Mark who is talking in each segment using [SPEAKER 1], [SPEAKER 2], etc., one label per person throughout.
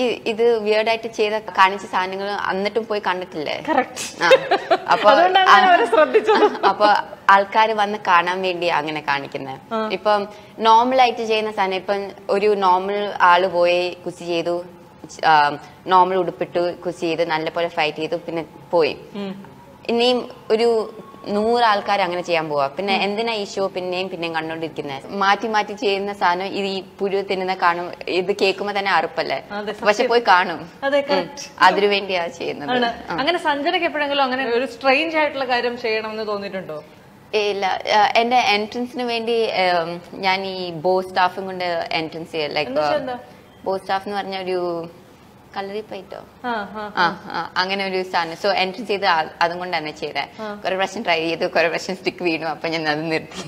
[SPEAKER 1] E- ഇത് വിയേർഡായിട്ട് ചെയ്ത കാണിച്ച സാധനങ്ങൾ എന്നിട്ടും പോയി കണ്ടിട്ടില്ലേ
[SPEAKER 2] കറക്റ്റ്
[SPEAKER 1] ആ. അപ്പൊ
[SPEAKER 2] അതുകൊണ്ടാണ് ഞാൻ അവരെ ശ്രദ്ധിച്ചത്.
[SPEAKER 1] അപ്പൊ ആൾക്കാർ വന്ന് കാണാൻ വേണ്ടി അങ്ങനെ കാണിക്കുന്നത് ഇപ്പം നോർമൽ ആയിട്ട് ചെയ്യുന്ന സാധനം ഇപ്പം ഒരു നോർമൽ ആള് പോയി കുസി ചെയ്തു നോർമൽ ഉടുപ്പിട്ടു കുസി ചെയ്ത് നല്ലപോലെ ഫൈറ്റ് ചെയ്തു പിന്നെ പോയി ഇനിയും ഒരു നൂറ് ആൾക്കാർ അങ്ങനെ ചെയ്യാൻ പോവാ പിന്നെ എന്തിനാ ഈ ഷോ പിന്നെയും പിന്നെയും കണ്ടോണ്ടിരിക്കുന്നത് മാറ്റി മാറ്റി ചെയ്യുന്ന സാധനം ഇത് ഈ പുഴു തിന്നുന്ന കാണും ഇത് കേൾക്കുമ്പോ തന്നെ അറുപ്പല്ലേ
[SPEAKER 2] അതെ,
[SPEAKER 1] പക്ഷെ പോയി കാണും
[SPEAKER 2] അതെ,
[SPEAKER 1] ഉം.
[SPEAKER 2] correct.
[SPEAKER 1] അതിനു വേണ്ടിയാ ചെയ്യുന്നത്
[SPEAKER 2] ആണ് അങ്ങനെ സഞ്ജനയ്ക്ക് എപ്പോഴെങ്കിലും അങ്ങനെ ഒരു സ്ട്രെയിഞ്ച് ആയിട്ടുള്ള കാര്യം ചെയ്യണമെന്ന് തോന്നിയിട്ടുണ്ടോ
[SPEAKER 1] ഇല്ല ഏഹ് എന്റെ എൻട്രൻസിന് വേണ്ടി ഏഹ് ഞാൻ ഈ ബോ സ്റ്റാഫും കൊണ്ട് എൻട്രൻസ് ചെയ്യാം ലൈക്ക്
[SPEAKER 2] എന്നുവെച്ചാ എന്താ?
[SPEAKER 1] ബോ സ്റ്റാഫ് എന്ന് പറഞ്ഞ ഒരു കളറി പൈറ്റോ
[SPEAKER 2] ആ ആ
[SPEAKER 1] ആ ആ, അങ്ങനെ ഒരു സാധനം സോ എൻട്രൻസ് ചെയ്ത് ആ- അതും കൊണ്ട് തന്നെ ചെയ്തേ കുറെ പ്രാവശ്യം ട്രൈ ചെയ്തു കുറെ പ്രാവശ്യം സ്റ്റിക്ക് വീണു അപ്പൊ ഞാൻ അത് നിർത്തി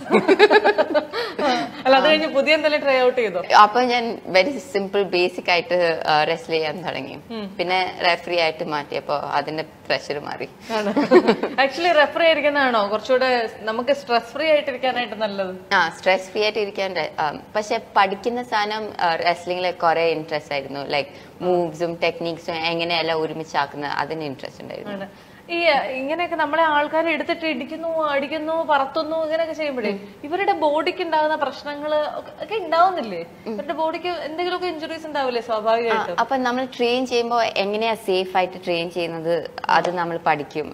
[SPEAKER 2] അല്ല അത് കഴിഞ്ഞ് പുതിയ എന്തെങ്കിലും ട്രൈ ഔട്ട് ചെയ്തോ
[SPEAKER 1] അപ്പൊ ഞാൻ വെരി സിമ്പിൾ ബേസിക് ആയിട്ട് റെസ്റ്റ് ചെയ്യാൻ തുടങ്ങി പിന്നെ റെഫറി ആയിട്ട് മാറ്റിയപ്പോ അതിന്റെ പ്രഷർ മാറി
[SPEAKER 2] ആക്ച്വലി റെഫർ ആയിരിക്കുന്നതാണോ കുറച്ചുകൂടെ നമുക്ക് സ്ട്രെസ് ഫ്രീ ആയിട്ടിരിക്കാനായിട്ട് നല്ലത്
[SPEAKER 1] ആ സ്ട്രെസ് ഫ്രീ ആയിട്ട് ഇരിക്കാൻ റെ- ആ, പക്ഷെ പഠിക്കുന്ന സാധനം റെസ്ലിംഗിൽ കുറെ ഇൻട്രസ്റ്റ് ആയിരുന്നു ലൈക്ക് മൂവ്സും ടെക്നീക്സും എങ്ങനെയെല്ലാം ഒരുമിച്ചാക്കുന്നത് അതിന് ഇൻട്രസ്റ്റ് ഉണ്ടായിരുന്നു
[SPEAKER 2] ആണ്. ഈ ഇങ്ങനെയൊക്കെ നമ്മളെ ആൾക്കാരെ എടുത്തിട്ട് ഇടിക്കുന്നു അടിക്കുന്നു പറത്തുന്നു ഇങ്ങനെയൊക്കെ ചെയ്യുമ്പോഴേ ഇവരുടെ ബോഡിക്ക് ഉണ്ടാകുന്ന പ്രശ്നങ്ങൾ ഒക്കെ ഉണ്ടാവുന്നില്ലേ ഇവരുടെ ബോഡിക്ക് എന്തെങ്കിലുമൊക്കെ ഇഞ്ചുറീസ് ഉണ്ടാവില്ലേ സ്വാഭാവികമായിട്ടും
[SPEAKER 1] അപ്പൊ നമ്മൾ ട്രെയിൻ ചെയ്യുമ്പോൾ എങ്ങനെയാ സേഫ് ആയിട്ട് ട്രെയിൻ ചെയ്യുന്നത് അത് നമ്മൾ പഠിക്കും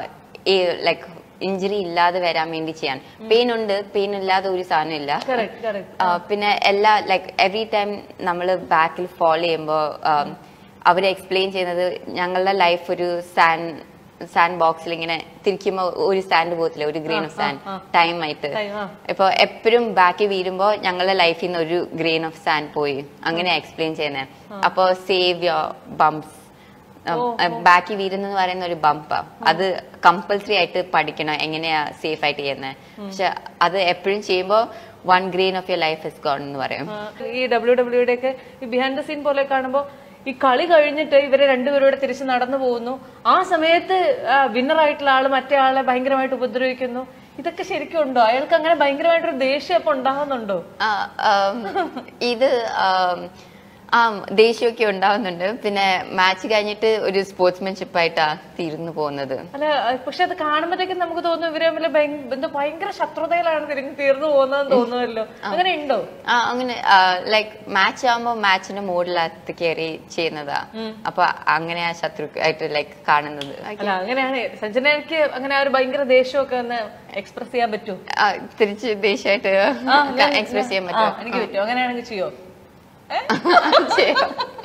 [SPEAKER 1] ലൈക്ക് ഇഞ്ചുറി ഇല്ലാതെ വരാൻ വേണ്ടി ചെയ്യാൻ പെയിൻ ഉണ്ട് പെയിൻ ഇല്ലാതെ ഒരു സാധനം ഇല്ല
[SPEAKER 2] കറക്റ്റ് കറക്റ്റ്
[SPEAKER 1] ആ, പിന്നെ എല്ലാ ലൈക്ക് എവറി ടൈം നമ്മൾ ബാക്കിൽ ഫോളോ ചെയ്യുമ്പോൾ അവർ എക്സ്പ്ലെയിൻ ചെയ്യുന്നത് ഞങ്ങളുടെ ലൈഫ് ഒരു സാൻഡ് സാൻഡ് ബോക്സിൽ ഇങ്ങനെ തിരിക്കുമ്പോൾ ഒരു സാൻഡ് പോകത്തില്ല ഒരു ഗ്രെയിൻ ഓഫ് സാൻഡ് ടൈം ആയിട്ട്
[SPEAKER 2] Time, ആ.
[SPEAKER 1] ഇപ്പൊ എപ്പോഴും ബാക്കി വീഴുമ്പോൾ ഞങ്ങളുടെ ലൈഫിൽ നിന്ന് ഒരു ഗ്രെയിൻ ഓഫ് സാൻഡ് പോയി അങ്ങനെ എക്സ്പ്ലെയിൻ ചെയ്യുന്നത് അപ്പോൾ സേവ് യോർ ബംപ്സ് ബാക്കി വീരുന്നെന്ന് പറയുന്ന ഒരു ബമ്പാ അത് കമ്പൽസറി ആയിട്ട് പഠിക്കണം എങ്ങനെയാ സേഫ് ആയിട്ട് ചെയ്യുന്നത് പക്ഷെ അത് എപ്പോഴും ചെയ്യുമ്പോൾ one grain of your life is gone എന്ന് പറയും
[SPEAKER 2] ആ, ഈ ഡബ്ല്യു ഡബ്ല്യുടെ ഒക്കെ ഈ ബിഹൈൻഡ് ദ സീൻ പോലെ കാണുമ്പോൾ ഈ കളി കഴിഞ്ഞിട്ട് ഇവരെ രണ്ടുപേരൂടെ തിരിച്ച് നടന്നു പോകുന്നു ആ സമയത്ത് വിന്നർ ആയിട്ടുള്ള ആള് മറ്റേ ആളെ ഭയങ്കരമായിട്ട് ഉപദ്രവിക്കുന്നു ഇതൊക്കെ ശരിക്കും ഉണ്ടോ അയാൾക്ക് അങ്ങനെ ഭയങ്കരമായിട്ടൊരു ദേഷ്യം അപ്പൊ ഉണ്ടാകുന്നുണ്ടോ
[SPEAKER 1] ആ, ആം, ഇത് ആം, ആ ദേഷ്യമൊക്കെ ഉണ്ടാവുന്നുണ്ട് പിന്നെ മാച്ച് കഴിഞ്ഞിട്ട് ഒരു സ്പോർട്സ്മാൻഷിപ്പ് ആയിട്ടാ തീർന്നു പോകുന്നത്
[SPEAKER 2] അല്ല പക്ഷെ അത് കാണുമ്പോഴത്തേക്കും നമുക്ക് തോന്നും ഇവര് തമ്മിൽ ഭയങ്ക- എന്തോ ഭയങ്കര ശത്രുതയിലാണ് തിരിഞ്ഞ് തീർന്നു പോകുന്നതെന്ന് തോന്നുമല്ലോ അങ്ങനെ ഉണ്ടോ
[SPEAKER 1] ആ അങ്ങനെ ലൈക്ക് മാച്ച് ആവുമ്പോ മാച്ചിന്റെ മോഡിലകത്ത് കയറി ചെയ്യുന്നതാ അപ്പൊ അങ്ങനെ ആ ശത്രു ആയിട്ട് ലൈക്ക് കാണുന്നത്
[SPEAKER 2] അല്ല അങ്ങനെയാണ് സഞ്ജനയ്ക്ക് അങ്ങനെ ആ ഒരു ഭയങ്കര ദേഷ്യമൊക്കെ ഒന്ന് എക്സ്പ്രസ് ചെയ്യാൻ പറ്റുമോ
[SPEAKER 1] ആ, തിരിച്ച് ദേഷ്യമായിട്ട്
[SPEAKER 2] ആ, ഞാൻ-
[SPEAKER 1] എക്സ്പ്രസ് ചെയ്യാൻ
[SPEAKER 2] ആ,
[SPEAKER 1] പറ്റുമോ
[SPEAKER 2] എനിക്ക് പറ്റുമോ അങ്ങനെയാണെങ്കിൽ ചെയ്യോ
[SPEAKER 1] ചെയ്യാം